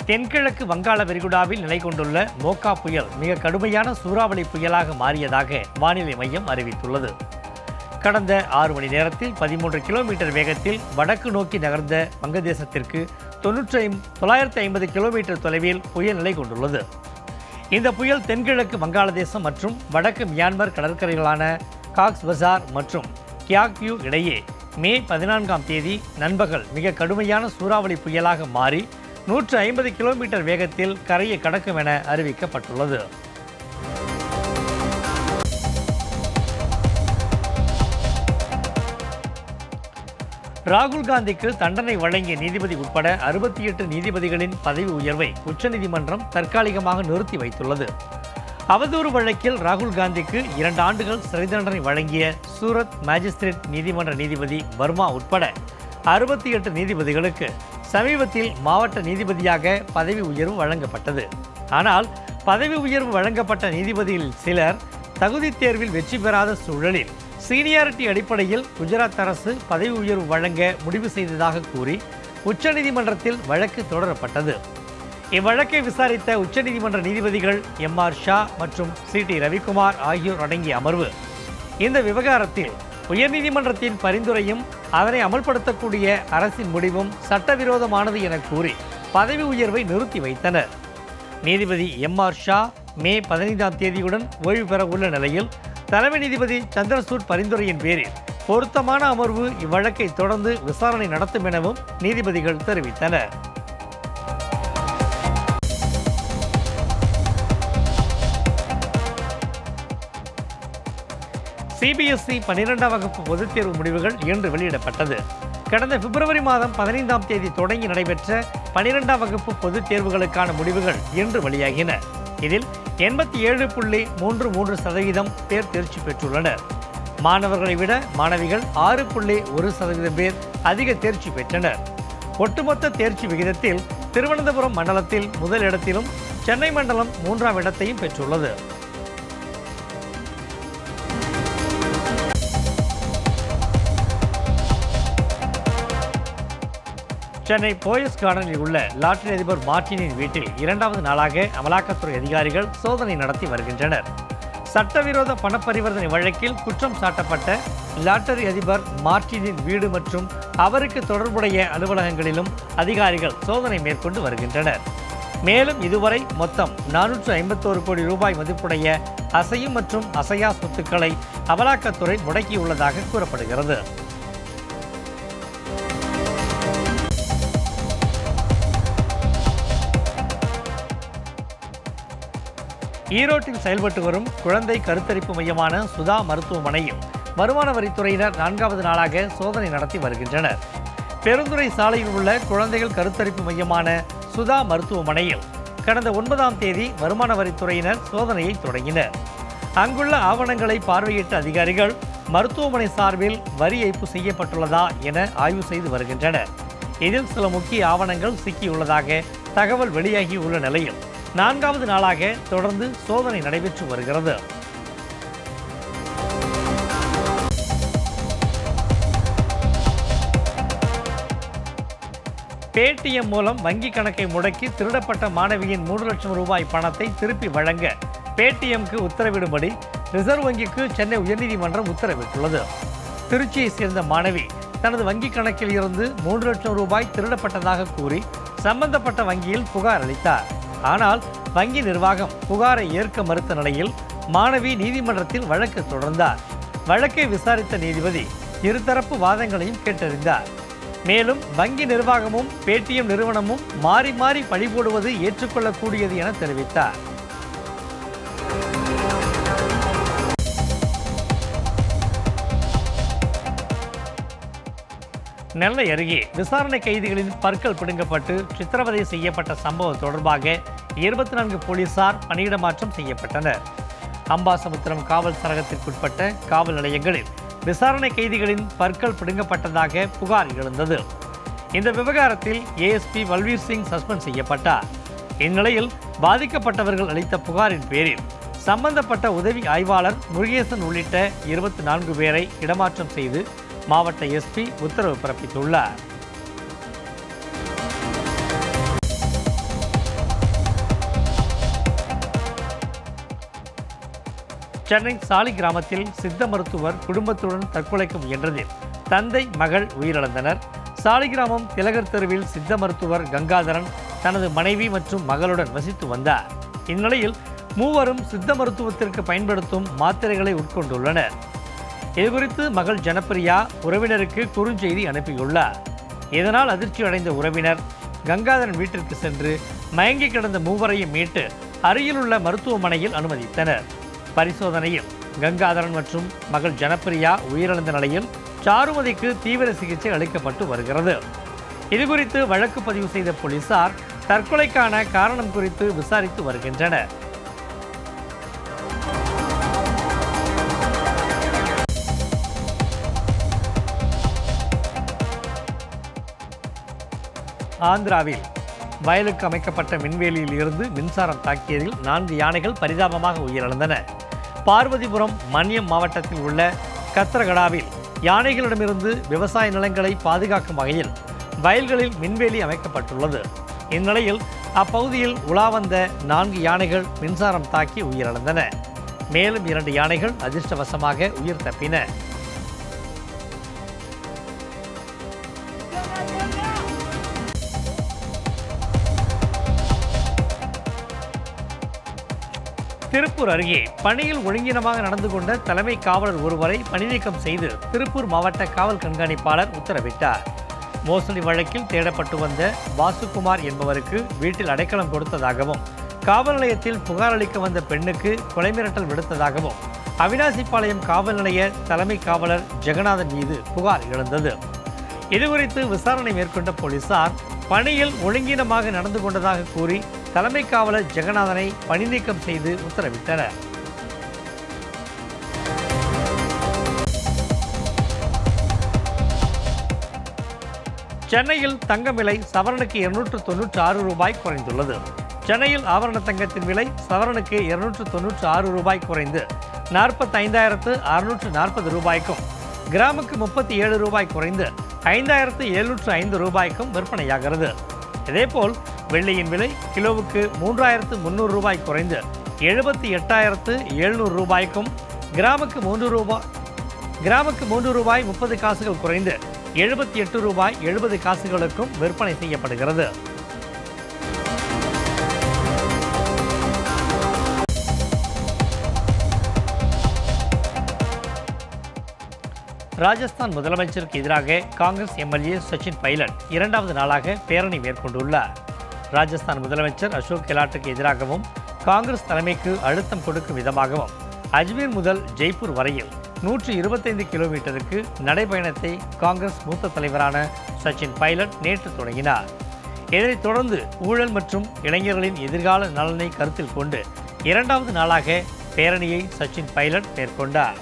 தென்கிழக்கு வங்காள விரிகுடாவில் நிலை கொண்டுள்ள மோகா புயல் மிக கடுமையான சூறாவளி புயலாக மாறியதாக வானிலை மையம் அறிவித்துள்ளது கடந்த ஆறு மணி நேரத்தில் பதிமூன்று கிலோமீட்டர் வேகத்தில் வடக்கு நோக்கி நகர்ந்த வங்கதேசத்திற்கு தொன்னூற்றி ஐம் தொள்ளாயிரத்தி ஐம்பது கிலோமீட்டர் தொலைவில் புயல் நிலை கொண்டுள்ளது இந்த புயல் தென்கிழக்கு வங்காளதேசம் மற்றும் வடக்கு மியான்மர் கடற்கரைகளான காக்ஸ் பசார் மற்றும் கியாக்யூ இடையே மே பதினான்காம் தேதி நண்பகல் மிக கடுமையான சூறாவளி புயலாக மாறி நூற்று ஐம்பது கிலோமீட்டர் வேகத்தில் கரையை கடக்கும் என அறிவிக்கப்பட்டுள்ளது ராகுல் காந்திக்கு தண்டனை வழங்கிய நீதிபதி உட்பட அறுபத்தி எட்டு நீதிபதிகளின் பதவி உயர்வை உச்சநீதிமன்றம் தற்காலிகமாக நிறுத்தி வைத்துள்ளது அவதூறு வழக்கில் ராகுல் காந்திக்கு இரண்டு ஆண்டுகள் சிறை தண்டனை வழங்கிய சூரத் மேஜிஸ்திரேட் நீதிமன்ற நீதிபதி வர்மா உட்பட அறுபத்தி எட்டு நீதிபதிகளுக்கு சமீபத்தில் மாவட்ட நீதிபதியாக பதவி உயர்வு வழங்கப்பட்டது ஆனால் பதவி உயர்வு வழங்கப்பட்ட நீதிபதிகளில் சிலர் தகுதி தேர்வில் வெற்றி பெறாத சூழலில் சீனியாரிட்டி அடிப்படையில் குஜராத் அரசு பதவி உயர்வு வழங்க முடிவு செய்ததாக கூறி உச்சநீதிமன்றத்தில் வழக்கு தொடரப்பட்டது இவ்வழக்கை விசாரித்த உச்சநீதிமன்ற நீதிபதிகள் எம் ஆர் ஷா மற்றும் சி டி ரவிக்குமார் ஆகியோர் அடங்கிய அமர்வு இந்த விவகாரத்தில் உயர்நீதிமன்றத்தின் பரிந்துரையும் அதனை அமல்படுத்தக்கூடிய அரசின் முடிவும் சட்டவிரோதமானது என கூறி பதவி உயர்வை நிறுத்தி வைத்தனர் நீதிபதி எம் ஆர் ஷா மே பதினைந்தாம் தேதியுடன் ஓய்வு பெற உள்ள நிலையில் தலைமை நீதிபதி சந்திரசூட் பரிந்துரையின் பேரில் பொருத்தமான அமர்வு இவ்வழக்கை தொடர்ந்து விசாரணை நடத்தும் எனவும் நீதிபதிகள் தெரிவித்தனர் சிபிஎஸ்இ பன்னிரெண்டாம் வகுப்பு பொதுத் தேர்வு முடிவுகள் இன்று வெளியிடப்பட்டது கடந்த பிப்ரவரி மாதம் பதினைந்தாம் தேதி தொடங்கி நடைபெற்ற பன்னிரெண்டாம் வகுப்பு பொதுத் தேர்வுகளுக்கான முடிவுகள் இன்று வெளியாகின இதில் எண்பத்தி ஏழு புள்ளி மூன்று மூன்று சதவீதம் பேர் தேர்ச்சி பெற்றுள்ளனர் மாணவர்களை விட மாணவிகள் ஆறு புள்ளி ஒரு சதவீதம் பேர் அதிக தேர்ச்சி பெற்றனர் ஒட்டுமொத்த தேர்ச்சி விகிதத்தில் திருவனந்தபுரம் மண்டலத்தில் முதல் இடத்திலும் சென்னை மண்டலம் மூன்றாம் இடத்தையும் பெற்றுள்ளது சென்னை போயஸ் கார்டனில் உள்ள லாட்டரி அதிபர் மார்டினின் வீட்டில் இரண்டாவது நாளாக அமலாக்கத்துறை அதிகாரிகள் சோதனை நடத்தி வருகின்றனர் சட்டவிரோத பணப்பரிவர்த்தனை வழக்கில் குற்றம் சாட்டப்பட்ட லாட்டரி அதிபர் மார்டினின் வீடு மற்றும் அவருக்கு தொடர்புடைய அலுவலகங்களிலும் அதிகாரிகள் சோதனை மேற்கொண்டு வருகின்றனர் மேலும் இதுவரை மொத்தம் நானூற்று ஐம்பத்தோரு கோடி ரூபாய் மதிப்புடைய அசையும் மற்றும் அசையா சொத்துக்களை அமலாக்கத்துறை முடக்கியுள்ளதாக கூறப்படுகிறது ஈரோட்டில் செயல்பட்டு வரும் குழந்தை கருத்தரிப்பு மையமான சுதா மருத்துவமனையில் வருமான வரித்துறையினர் நான்காவது நாளாக சோதனை நடத்தி வருகின்றனர் பெருந்துறை சாலையில் உள்ள குழந்தைகள் கருத்தரிப்பு மையமான சுதா மருத்துவமனையில் கடந்த ஒன்பதாம் தேதி வருமான வரித்துறையினர் சோதனையை தொடங்கினர் அங்குள்ள ஆவணங்களை பார்வையிட்ட அதிகாரிகள் மருத்துவமனை சார்பில் வரி ஏய்ப்பு செய்யப்பட்டுள்ளதா என ஆய்வு செய்து வருகின்றனர் இதில் சில முக்கிய ஆவணங்கள் சிக்கியுள்ளதாக தகவல் வெளியாகியுள்ள நிலையில் நான்காவது நாளாக தொடர்ந்து சோதனை நடைபெற்று வருகிறது பேடிஎம் மூலம் வங்கி கணக்கை முடக்கி திருடப்பட்ட மாணவியின் மூன்று லட்சம் ரூபாய் பணத்தை திருப்பி வழங்க பேடிஎம்க்கு உத்தரவிடும்படி ரிசர்வ் வங்கிக்கு சென்னை உயர்நீதிமன்றம் உத்தரவிட்டுள்ளது திருச்சியை சேர்ந்த மாணவி தனது வங்கி கணக்கில் இருந்து மூன்று லட்சம் ரூபாய் திருடப்பட்டதாக கூறி சம்பந்தப்பட்ட வங்கியில் புகார் அளித்தார் ஆனால் வங்கி நிர்வாகம் புகாரை ஏற்க மறுத்த நிலையில் மாணவி நீதிமன்றத்தில் வழக்கு தொடர்ந்தார் வழக்கை விசாரித்த நீதிபதி இருதரப்பு வாதங்களையும் கேட்டறிந்தார் மேலும் வங்கி நிர்வாகமும் பேடிஎம் நிறுவனமும் மாறி மாறி பழிபோடுவது ஏற்றுக்கொள்ளக்கூடியது என தெரிவித்தார் நெல்லை அருகே விசாரணை கைதிகளின் பற்கள் பிடுங்கப்பட்டு சித்திரவதை செய்யப்பட்ட சம்பவம் தொடர்பாக இருபத்தி நான்கு போலீசார் பணியிட மாற்றம் செய்யப்பட்டனர் அம்பாசமுத்திரம் காவல் சரகத்திற்குட்பட்ட காவல் நிலையங்களில் விசாரணை கைதிகளின் பற்கள் பிடுங்கப்பட்டதாக புகார் எழுந்தது இந்த விவகாரத்தில் ஏஎஸ்பி வல்வீர் சிங் சஸ்பெண்ட் செய்யப்பட்டார் இந்நிலையில் பாதிக்கப்பட்டவர்கள் அளித்த புகாரின் பேரில் சம்பந்தப்பட்ட உதவி ஆய்வாளர் முருகேசன் உள்ளிட்ட இருபத்தி நான்கு பேரை இடமாற்றம் செய்து மாவட்ட எஸ்பி உத்தரவு பிறப்பித்துள்ளார் சென்னை சாலி கிராமத்தில் சித்த மருத்துவர் குடும்பத்துடன் தற்கொலைக்கு முயன்றதில் தந்தை மகள் உயிரிழந்தனர் சாலிகிராமம் திலகர் தெருவில் சித்த மருத்துவர் கங்காதரன் தனது மனைவி மற்றும் மகளுடன் வசித்து வந்தார் இந்நிலையில் மூவரும் சித்த மருத்துவத்திற்கு பயன்படுத்தும் மாத்திரைகளை உட்கொண்டுள்ளனர் இதுகுறித்து மகள் ஜனப்பிரியா உறவினருக்கு குறுஞ்செய்தி அனுப்பியுள்ளார் இதனால் அதிர்ச்சி அடைந்த உறவினர் கங்காதரன் வீட்டிற்கு சென்று மயங்கி கிடந்த மூவரையும் மீட்டு அருகிலுள்ள மருத்துவமனையில் அனுமதித்தனர் பரிசோதனையில் கங்காதரன் மற்றும் மகள் ஜனப்பிரியா உயிரிழந்த நிலையில் சாருமதிக்கு தீவிர சிகிச்சை அளிக்கப்பட்டு வருகிறது இதுகுறித்து வழக்கு பதிவு செய்த போலீசார் தற்கொலைக்கான காரணம் குறித்து விசாரித்து வருகின்றனர் ஆந்திராவில் வயலுக்கு அமைக்கப்பட்ட மின்வேலியில் இருந்து மின்சாரம் தாக்கியதில் நான்கு யானைகள் பரிதாபமாக உயிரிழந்தன பார்வதிபுரம் மன்யம் மாவட்டத்தில் உள்ள கத்திரகடாவில் யானைகளிடமிருந்து விவசாய நிலங்களை பாதுகாக்கும் வகையில் வயல்களில் மின்வேலி அமைக்கப்பட்டுள்ளது இந்நிலையில் அப்பகுதியில் உலா வந்த நான்கு யானைகள் மின்சாரம் தாக்கி உயிரிழந்தன மேலும் இரண்டு யானைகள் அதிர்ஷ்டவசமாக உயிர் தப்பின திருப்பூர் அருகே பணியில் ஒழுங்கீனமாக நடந்து கொண்ட தலைமை காவலர் ஒருவரை பணிநீக்கம் செய்து திருப்பூர் மாவட்ட காவல் கண்காணிப்பாளர் உத்தரவிட்டார் மோசடி வழக்கில் தேடப்பட்டு வந்த வாசுகுமார் என்பவருக்கு வீட்டில் அடைக்கலம் கொடுத்ததாகவும் காவல் நிலையத்தில் புகார் அளிக்க வந்த பெண்ணுக்கு கொலை மிரட்டல் விடுத்ததாகவும் அவினாசிப்பாளையம் காவல் நிலைய தலைமை காவலர் ஜெகநாதன் மீது புகார் எழுந்தது இதுகுறித்து விசாரணை மேற்கொண்ட போலீசார் பணியில் ஒழுங்கீனமாக நடந்து கொண்டதாக கூறி தலைமை காவலர் ஜெகநாதனை பணிநீக்கம் செய்து உத்தரவிட்டனர் சென்னையில் தங்கம் விலை சவரனுக்கு இருநூற்று தொன்னூற்று ஆறு ரூபாய் குறைந்துள்ளது சென்னையில் ஆபரண தங்கத்தின் விலை சவரனுக்கு இருநூற்று தொன்னூற்று ஆறு ரூபாய் குறைந்து நாற்பத்தைந்தாயிரத்து அறுநூற்று நாற்பது ரூபாய்க்கும் கிராமுக்கு முப்பத்தி ஏழு ரூபாய் குறைந்து ஐந்தாயிரத்து எழுநூற்று ஐந்து ரூபாய்க்கும் விற்பனையாகிறது இதேபோல் வெள்ளியின் விலை கிலோவுக்கு மூன்றாயிரத்து முந்நூறு ரூபாய் குறைந்து எழுபத்தி எட்டாயிரத்து எழுநூறு ரூபாய்க்கும் கிராமுக்கு மூன்று ரூபாய் கிராமுக்கு மூன்று ரூபாய் முப்பது காசுகள் குறைந்து எழுபத்தி எட்டு ரூபாய் எழுபது காசுகளுக்கும் விற்பனை செய்யப்படுகிறது ராஜஸ்தான் முதலமைச்சருக்கு எதிராக காங்கிரஸ் எம்எல்ஏ சச்சின் பைலட் இரண்டாவது நாளாக பேரணி மேற்கொண்டுள்ளார் ராஜஸ்தான் முதலமைச்சர் அசோக் கெலாட்டுக்கு எதிராகவும் காங்கிரஸ் தலைமைக்கு அழுத்தம் கொடுக்கும் விதமாகவும் அஜ்மீர் முதல் ஜெய்ப்பூர் வரையில் நூற்றி இருபத்தைந்து கிலோமீட்டருக்கு நடைபயணத்தை காங்கிரஸ் மூத்த தலைவரான சச்சின் பைலட் நேற்று தொடங்கினார் இதனைத் தொடர்ந்து ஊழல் மற்றும் இளைஞர்களின் எதிர்கால நலனை கருத்தில் கொண்டு இரண்டாவது நாளாக பேரணியை சச்சின் பைலட் மேற்கொண்டார்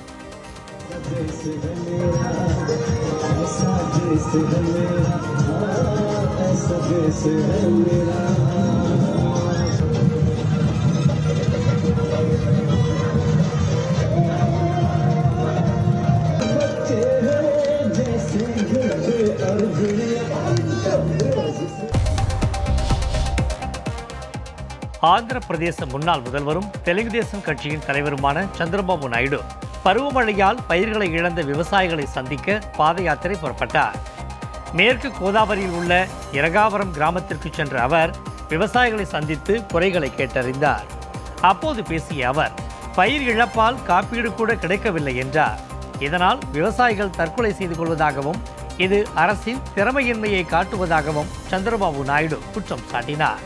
ஆந்திர பிரதேச முன்னாள் முதல்வரும் தெலுங்கு தேசம் கட்சியின் தலைவருமான சந்திரபாபு நாயுடு பருவமழையால் பயிர்களை இழந்த விவசாயிகளை சந்திக்க பாத யாத்திரை புறப்பட்டார் மேற்கு கோதாவரியில் உள்ள இரகாவரம் கிராமத்திற்கு சென்ற அவர் விவசாயிகளை சந்தித்து குறைகளை கேட்டறிந்தார் அப்போது பேசிய அவர் பயிர் இழப்பால் காப்பீடு கூட கிடைக்கவில்லை என்றார் இதனால் விவசாயிகள் தற்கொலை செய்து கொள்வதாகவும் இது அரசின் திறமையின்மையை காட்டுவதாகவும் சந்திரபாபு நாயுடு குற்றம் சாட்டினார்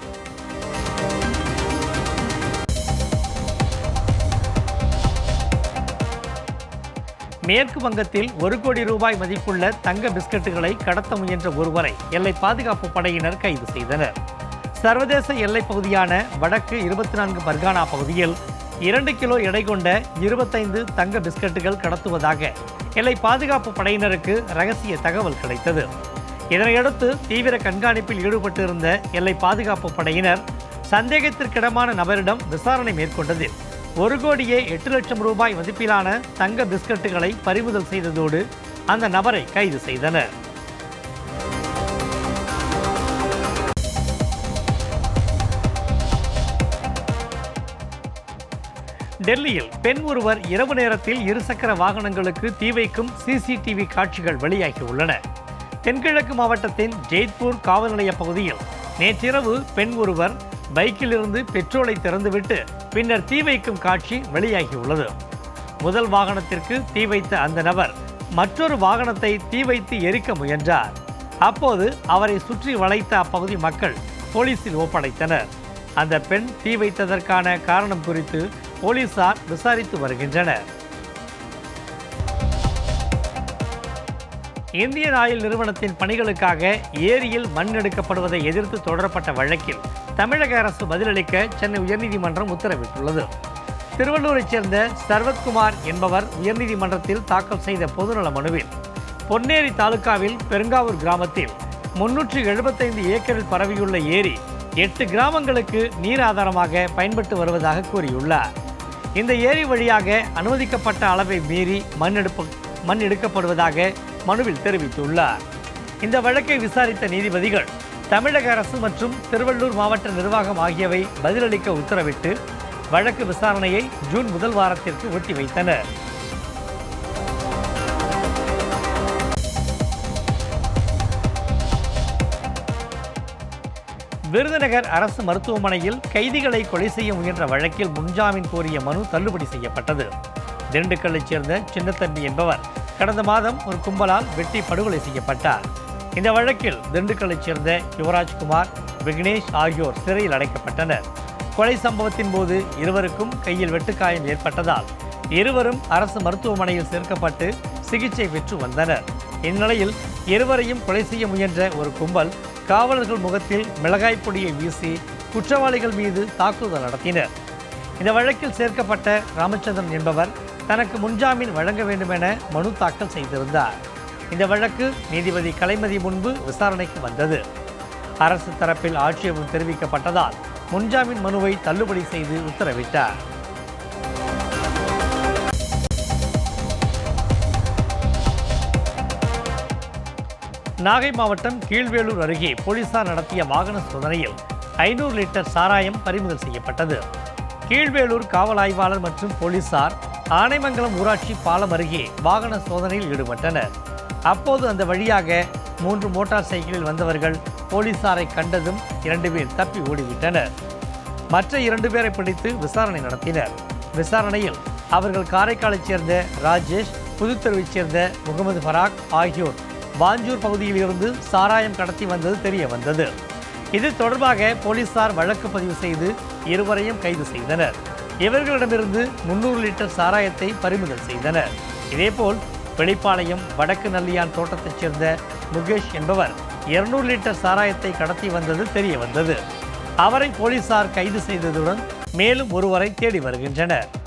மேற்கு வங்கத்தில் ஒரு கோடி ரூபாய் மதிப்புள்ள தங்க பிஸ்கட்டுகளை கடத்த முயன்ற ஒருவரை எல்லை பாதுகாப்பு படையினர் கைது செய்தனர் சர்வதேச எல்லைப் பகுதியான வடக்கு இருபத்தி நான்கு பர்கானா பகுதியில் இரண்டு கிலோ எடை கொண்ட இருபத்தைந்து தங்க பிஸ்கட்டுகள் கடத்துவதாக எல்லை பாதுகாப்பு படையினருக்கு ரகசிய தகவல் கிடைத்தது இதனையடுத்து தீவிர கண்காணிப்பில் ஈடுபட்டிருந்த எல்லை பாதுகாப்பு படையினர் சந்தேகத்திற்கிடமான நபரிடம் விசாரணை மேற்கொண்டதில் ஒரு கோடியே எட்டு லட்சம் ரூபாய் மதிப்பிலான தங்க பிஸ்கட்டுகளை பறிமுதல் செய்ததோடு அந்த நபரை கைது செய்தனர் டெல்லியில் பெண் ஒருவர் இரவு நேரத்தில் இருசக்கர வாகனங்களுக்கு தீ வைக்கும் சிசிடிவி காட்சிகள் வெளியாகியுள்ளன தென்கிழக்கு மாவட்டத்தின் ஜெய்ப்பூர் காவல் நிலைய பகுதியில் நேற்றிரவு பெண் ஒருவர் பைக்கிலிருந்து பெட்ரோலை திறந்துவிட்டு பின்னர் தீ வைக்கும் காட்சி வெளியாகியுள்ளது முதல் வாகனத்திற்கு தீ வைத்த அந்த நபர் மற்றொரு வாகனத்தை தீ வைத்து எரிக்க முயன்றார் அப்போது அவரை சுற்றி வளைத்த அப்பகுதி மக்கள் போலீசில் ஒப்படைத்தனர் அந்த பெண் தீ வைத்ததற்கான காரணம் குறித்து போலீசார் விசாரித்து வருகின்றனர் இந்தியன் ஆயில் நிறுவனத்தின் பணிகளுக்காக ஏரியில் மண் எடுக்கப்படுவதை எதிர்த்து தொடரப்பட்ட வழக்கில் தமிழக அரசு பதிலளிக்க சென்னை உயர்நீதிமன்றம் உத்தரவிட்டுள்ளது திருவள்ளூரைச் சேர்ந்த சர்வத்குமார் என்பவர் உயர்நீதிமன்றத்தில் தாக்கல் செய்த பொதுநல மனுவில் பொன்னேரி தாலுகாவில் பெருங்காவூர் கிராமத்தில் முன்னூற்று எழுபத்தைந்து ஏக்கரில் பரவியுள்ள ஏரி எட்டு கிராமங்களுக்கு நீர் ஆதாரமாக பயன்பட்டு வருவதாக கூறியுள்ளார் இந்த ஏரி வழியாக அனுமதிக்கப்பட்ட அளவை மீறி மண் எடுப்பு மண் எடுக்கப்படுவதாக மனுவில் தெரிவித்துள்ளார் இந்த வழக்கை விசாரித்த நீதிபதிகள் தமிழக அரசு மற்றும் திருவள்ளூர் மாவட்ட நிர்வாகம் ஆகியவை பதிலளிக்க உத்தரவிட்டு வழக்கு விசாரணையை ஜூன் முதல் வாரத்திற்கு ஒத்திவைத்தனர் விருதுநகர் அரசு மருத்துவமனையில் கைதிகளை கொலை செய்ய முயன்ற வழக்கில் முன்ஜாமீன் கோரிய மனு தள்ளுபடி செய்யப்பட்டது திண்டுக்கல்லைச் சேர்ந்த சின்னத்தம்பி என்பவர் கடந்த மாதம் ஒரு கும்பலால் வெட்டி படுகொலை செய்யப்பட்டார் இந்த வழக்கில் திண்டுக்கல்லைச் சேர்ந்த யுவராஜ்குமார் விக்னேஷ் ஆகியோர் சிறையில் அடைக்கப்பட்டனர் கொலை சம்பவத்தின் போது இருவருக்கும் கையில் வெட்டுக்காயம் ஏற்பட்டதால் இருவரும் அரசு மருத்துவமனையில் சேர்க்கப்பட்டு சிகிச்சை பெற்று வந்தனர் இந்நிலையில் இருவரையும் கொலை செய்ய முயன்ற ஒரு கும்பல் காவலர்கள் முகத்தில் மிளகாய் பொடியை வீசி குற்றவாளிகள் மீது தாக்குதல் நடத்தினர் இந்த வழக்கில் சேர்க்கப்பட்ட ராமச்சந்திரன் என்பவர் தனக்கு முன்ஜாமீன் வழங்க வேண்டுமென மனு தாக்கல் செய்திருந்தார் இந்த வழக்கு நீதிபதி கலைமதி முன்பு விசாரணைக்கு வந்தது அரசு தரப்பில் ஆட்சேபம் தெரிவிக்கப்பட்டதால் முன்ஜாமீன் மனுவை தள்ளுபடி செய்து உத்தரவிட்டார் நாகை மாவட்டம் கீழ்வேலூர் அருகே போலீசார் நடத்திய வாகன சோதனையில் ஐநூறு லிட்டர் சாராயம் பறிமுதல் செய்யப்பட்டது கீழ்வேலூர் காவல் ஆய்வாளர் மற்றும் போலீசார் ஆனைமங்கலம் ஊராட்சி பாலம் அருகே வாகன சோதனையில் ஈடுபட்டனர் அப்போது அந்த வழியாக மூன்று மோட்டார் சைக்கிளில் வந்தவர்கள் போலீசாரை கண்டதும் இரண்டு பேர் தப்பி ஓடிவிட்டனர் மற்ற இரண்டு பேரை பிடித்து விசாரணை நடத்தினர் விசாரணையில் அவர்கள் காரைக்காலைச் சேர்ந்த ராஜேஷ் புதுத்தெருவைச் சேர்ந்த முகமது ஃபராக் ஆகியோர் வாஞ்சூர் பகுதியில் இருந்து சாராயம் கடத்தி வந்தது தெரிய வந்தது இது தொடர்பாக போலீசார் வழக்கு பதிவு செய்து இருவரையும் கைது செய்தனர் இவர்களிடமிருந்து முன்னூறு லிட்டர் சாராயத்தை பறிமுதல் செய்தனர் இதேபோல் வெளிப்பாளையம் வடக்கு நல்லியான் தோட்டத்தைச் சேர்ந்த முகேஷ் என்பவர் இருநூறு லிட்டர் சாராயத்தை கடத்தி வந்தது தெரிய வந்தது அவரை போலீசார் கைது செய்ததுடன் மேலும் ஒருவரை தேடி வருகின்றனர்